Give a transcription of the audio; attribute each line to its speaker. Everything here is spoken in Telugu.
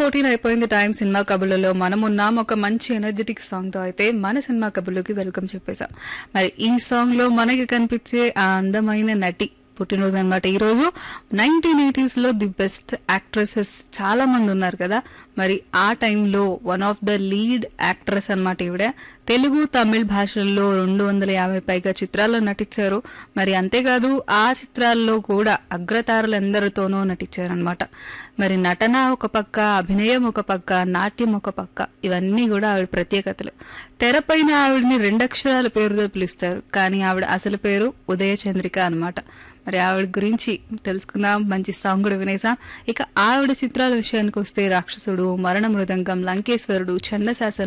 Speaker 1: ఫోర్టీన్ అయిపోయింది టైం సినిమా కబుర్లలో మనం ఉన్నాం ఒక మంచి ఎనర్జెటిక్ సాంగ్ తో అయితే మన సినిమా కబుర్లోకి వెల్కమ్ చెప్పేశాం మరి ఈ సాంగ్ లో మనకి కనిపించే ఆ అందమైన నటి పుట్టినరోజు అనమాట ఈ రోజు నైన్టీన్ ఎయిటీస్ లో ది బెస్ట్ యాక్ట్రెసెస్ చాలా మంది ఉన్నారు కదా మరి ఆ టైంలో one of the lead actress అన్నమాట ఈవిడ తెలుగు తమిళ్ భాషల్లో రెండు వందల యాభై పైగా చిత్రాల్లో నటించారు మరి అంతేకాదు ఆ చిత్రాల్లో కూడా అగ్రతారులందరితోనూ నటించారనమాట మరి నటన ఒక పక్క అభినయం ఒక పక్క నాట్యం ఒక పక్క ఇవన్నీ కూడా ఆవిడ ప్రత్యేకతలు తెరపైన ఆవిడని రెండక్షరాల పేరుతో పిలుస్తారు కానీ ఆవిడ అసలు పేరు ఉదయ చంద్రిక అనమాట మరి ఆవిడ గురించి తెలుసుకుందాం మంచి సాంగ్ కూడా వినేసాం ఇక ఆవిడ చిత్రాల విషయానికి వస్తే రాక్షసుడు మరణ మృదంగం లంకేశ్వరుడు చండశాసనం